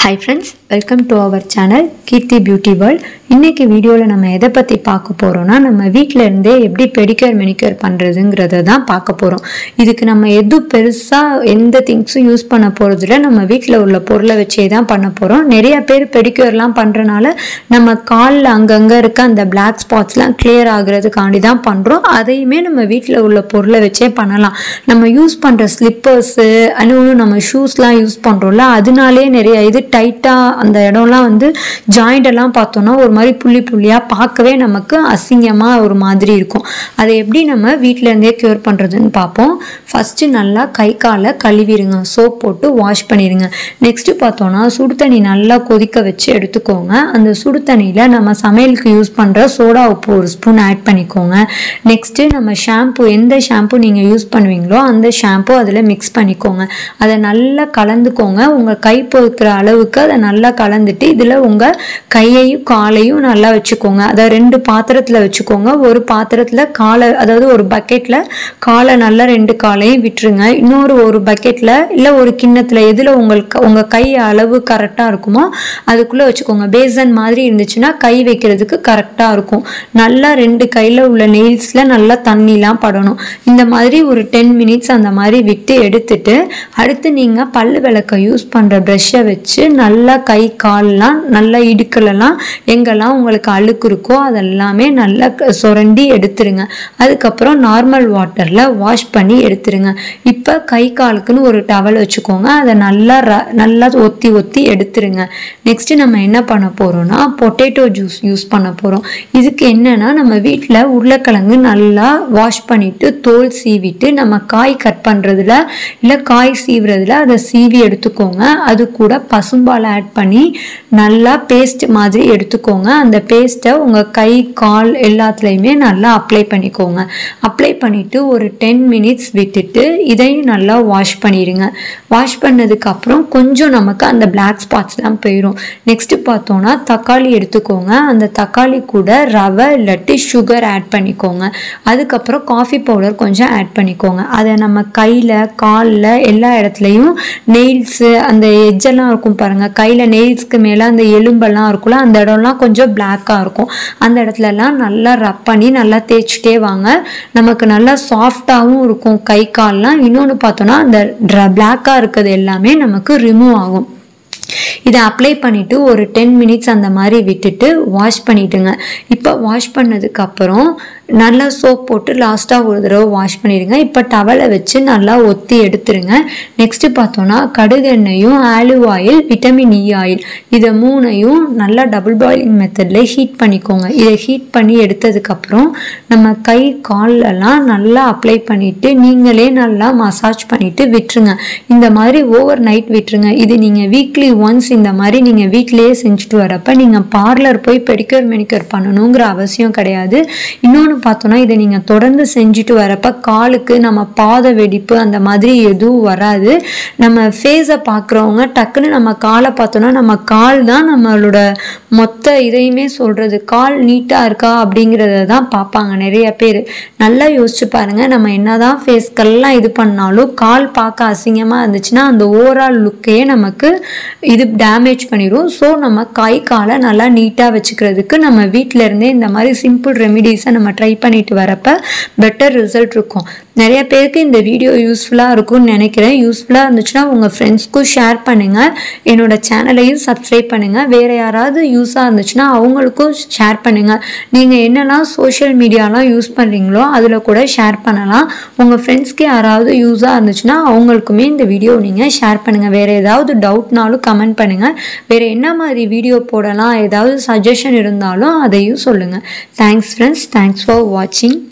hi friends welcome to our channel Keerthi beauty world இன்னைக்கு வீடியோவில் நம்ம எதை பற்றி பார்க்க போகிறோம்னா நம்ம வீட்டில் இருந்தே எப்படி பெடிக்யூர் மெனிக்யூர் பண்ணுறதுங்கிறத தான் பார்க்க போகிறோம் இதுக்கு நம்ம எதுவும் பெருசாக எந்த திங்ஸும் யூஸ் பண்ண போகிறதில்ல நம்ம வீட்டில் உள்ள பொருளை வச்சே தான் பண்ண போகிறோம் நிறைய பேர் பெடிக்யூர்லாம் பண்ணுறனால நம்ம காலில் அங்கங்கே இருக்க அந்த பிளாக் ஸ்பாட்ஸ்லாம் கிளியர் ஆகுறதுக்காண்டி தான் பண்ணுறோம் அதையுமே நம்ம வீட்டில் உள்ள பொருளை வச்சே பண்ணலாம் நம்ம யூஸ் பண்ணுற ஸ்லிப்பர்ஸு இன்னொன்று நம்ம ஷூஸ்லாம் யூஸ் பண்ணுறோம்ல அதனாலே நிறைய இது டைட்டாக அந்த இடம்லாம் வந்து ஜாயிண்ட் எல்லாம் பார்த்தோன்னா ஒரு மாதிரி புள்ளி புள்ளியாக பார்க்கவே நமக்கு அசிங்கமாக ஒரு மாதிரி இருக்கும் அதை எப்படி நம்ம வீட்டில் இருந்தே க்யூர் பண்ணுறதுன்னு பார்ப்போம் ஃபஸ்ட்டு நல்லா கை காலை கழுவிடுங்க சோப் போட்டு வாஷ் பண்ணிடுங்க நெக்ஸ்ட்டு பார்த்தோன்னா சுடு தண்ணி நல்லா கொதிக்க வச்சு எடுத்துக்கோங்க அந்த சுடு தண்ணியில் நம்ம சமையலுக்கு யூஸ் பண்ணுற சோடா உப்பு ஒரு ஸ்பூன் ஆட் பண்ணிக்கோங்க நெக்ஸ்ட்டு நம்ம ஷாம்பு எந்த ஷாம்பு நீங்கள் யூஸ் பண்ணுவீங்களோ அந்த ஷாம்பு அதில் மிக்ஸ் பண்ணிக்கோங்க அதை நல்லா கலந்துக்கோங்க உங்கள் கை பொறுக்கிற அளவுக்கு அதை நல்லா கலந்துட்டு இதில் உங்கள் கையையும் காலையும் நல்லா வச்சுக்கோங்க அதை ரெண்டு பாத்திரத்தில் வச்சுக்கோங்க ஒரு பாத்திரத்தில் காலை அதாவது ஒரு பக்கெட்டில் காலை நல்லா ரெண்டு காலையும் விட்டுருங்க இன்னொரு ஒரு பக்கெட்டில் இல்லை ஒரு கிண்ணத்தில் எதில் உங்களுக்கு உங்கள் கை அளவு கரெக்டாக இருக்குமோ அதுக்குள்ளே வச்சுக்கோங்க பேசன் மாதிரி இருந்துச்சுன்னா கை வைக்கிறதுக்கு கரெக்டாக இருக்கும் நல்லா ரெண்டு கையில் உள்ள நெயில்ஸில் நல்லா தண்ணிலாம் படணும் இந்த மாதிரி ஒரு டென் மினிட்ஸ் அந்த மாதிரி விட்டு எடுத்துட்டு அடுத்து நீங்கள் பல்லு விளக்க யூஸ் பண்ணுற ப்ரெஷ்ஷை வச்சு நல்லா கை கால்லாம் நல்லா இடுக்கலெல்லாம் எங்கெல்லாம் உங்களுக்கு அழுக்கு இருக்கோ அதெல்லாமே நல்லா க- சுரண்டி எடுத்துருங்க அதுக்கப்புறம் நார்மல் வாட்டரில் வாஷ் பண்ணி எடுத்துருங்க இப்போ கை காலுக்குன்னு ஒரு டவல் வச்சுக்கோங்க அதை நல்லா ர- நல்லா ஒத்தி ஒத்தி எடுத்துருங்க நெக்ஸ்ட்டு நம்ம என்ன பண்ண போகிறோம்னா பொட்டேட்டோ ஜூஸ் யூஸ் பண்ண போகிறோம் இதுக்கு என்னன்னா நம்ம வீட்டில் உருளைக்கிழங்கு நல்லா வாஷ் பண்ணிட்டு தோல் சீவிட்டு நம்ம காய் கட் பண்ணுறதுல இல்லை காய் சீவுறதுல அதை சீவி எடுத்துக்கோங்க அது கூட பசும்பால் ஆட் பண்ணி நல்லா பேஸ்ட் மாதிரி எடுத்துக்கோங்க அந்த பேஸ்ட்டை உங்கள் கை கால் எல்லாத்துலேயுமே நல்லா அப்ளை பண்ணிக்கோங்க அப்ளை பண்ணிவிட்டு ஒரு டென் மினிட்ஸ் விட்டுட்டு இதையும் நல்லா வாஷ் பண்ணிடுங்க வாஷ் பண்ணதுக்கப்புறம் கொஞ்சம் நமக்கு அந்த பிளாக் ஸ்பாட்ஸ்லாம் போயிடும் நெக்ஸ்ட்டு பார்த்தோன்னா தக்காளி எடுத்துக்கோங்க அந்த தக்காளி கூட ரவை இல்லாட்டி சுகர் ஆட் பண்ணிக்கோங்க அதுக்கப்புறம் காஃபி பவுடர் கொஞ்சம் ஆட் பண்ணிக்கோங்க அதை நம்ம கையில் காலில் எல்லா இடத்துலையும் நெயில்ஸு அந்த எஜ்ஜெல்லாம் இருக்கும் பாருங்கள் கையில் நெயில்ஸ்க்கு மேலே அந்த எலும்பெல்லாம் இருக்கும்ல அந்த இடம்லாம் கொஞ்சம் பிளாக்காக இருக்கும் அந்த இடத்துலலாம் நல்லா ரப் பண்ணி நல்லா தேய்ச்சிட்டே வாங்க நமக்கு நல்லா சாஃப்டாகவும் இருக்கும் கை கால்லாம் இன்னொன்று பார்த்தோன்னா அந்த பிளாக்காக இருக்கிறது எல்லாமே நமக்கு ரிமூவ் ஆகும் இதை அப்ளை பண்ணிவிட்டு ஒரு டென் மினிட்ஸ் அந்த மாதிரி விட்டுட்டு வாஷ் பண்ணிவிடுங்க இப்போ வாஷ் பண்ணதுக்கப்புறம் நல்லா சோப் போட்டு லாஸ்ட்டாக ஒரு தடவை வாஷ் பண்ணிடுங்க இப்போ டவலை வச்சு நல்லா ஒத்தி எடுத்துருங்க நெக்ஸ்ட்டு பார்த்தோன்னா கடுகு எண்ணெயும் olive oil vitamin E oil இதை மூணையும் நல்லா டபுள் பாயிலிங் மெத்தடில் ஹீட் பண்ணிக்கோங்க இதை ஹீட் பண்ணி எடுத்ததுக்கப்புறம் நம்ம கை கால்லலாம் நல்லா அப்ளை பண்ணிவிட்டு நீங்களே நல்லா மசாஜ் பண்ணிவிட்டு விட்டுருங்க இந்த மாதிரி ஓவர் நைட் விட்டுருங்க இது நீங்கள் வீக்லி ஒன்ஸ் இந்த மாதிரி நீங்கள் வீட்டிலேயே செஞ்சுட்டு வரப்ப நீங்கள் பார்லர் போய் பெடிக்யூர் மெனிக்யூர் பண்ணணுங்கிற அவசியம் கிடையாது இன்னொன்று பார்த்தோன்னா இதை நீங்கள் தொடர்ந்து செஞ்சுட்டு வரப்ப காலுக்கு நம்ம பாத வெடிப்பு அந்த மாதிரி எதுவும் வராது நம்ம ஃபேஸை பார்க்குறவங்க டக்குன்னு நம்ம காலை பார்த்தோன்னா நம்ம கால் தான் நம்மளோட மொத்த இதையுமே சொல்கிறது கால் நீட்டாக இருக்கா அப்படிங்கிறத தான் பார்ப்பாங்க நிறைய பேர் நல்லா யோசிச்சு பாருங்கள் நம்ம என்னதான் ஃபேஸ்க்கெல்லாம் இது பண்ணாலும் கால் பார்க்க அசிங்கமாக இருந்துச்சுன்னா அந்த ஓவரால் லுக்கையே நமக்கு இது டேமேஜ் பண்ணிடும் ஸோ நம்ம கை காலை நல்லா நீட்டாக வச்சுக்கிறதுக்கு நம்ம வீட்டில் இருந்தே இந்த மாதிரி சிம்பிள் ரெமிடிஸை நம்ம ட்ரை பண்ணிட்டு வரப்ப பெட்டர் ரிசல்ட் இருக்கும் நிறைய பேருக்கு இந்த வீடியோ யூஸ்ஃபுல்லாக இருக்கும்னு நினைக்கிறேன் யூஸ்ஃபுல்லாக இருந்துச்சுன்னா உங்கள் ஃப்ரெண்ட்ஸ்க்கும் ஷேர் பண்ணுங்கள் என்னோட சேனலையும் சப்ஸ்கிரைப் பண்ணுங்கள் வேறு யாராவது யூஸாக இருந்துச்சுன்னா அவங்களுக்கும் ஷேர் பண்ணுங்கள் நீங்கள் என்னெல்லாம் சோஷியல் மீடியாலாம் யூஸ் பண்ணுறீங்களோ அதில் கூட ஷேர் பண்ணலாம் உங்கள் ஃப்ரெண்ட்ஸ்க்கு யாராவது யூஸாக இருந்துச்சுன்னா அவங்களுக்குமே இந்த வீடியோ நீங்கள் ஷேர் பண்ணுங்கள் வேறு ஏதாவது டவுட்னாலும் கமெண்ட் பண்ணுங்கள் வேறு என்ன மாதிரி வீடியோ போடலாம் ஏதாவது சஜஷன் இருந்தாலும் அதையும் சொல்லுங்கள் தேங்க்ஸ் ஃப்ரெண்ட்ஸ் தேங்க்ஸ் ஃபார் வாட்சிங்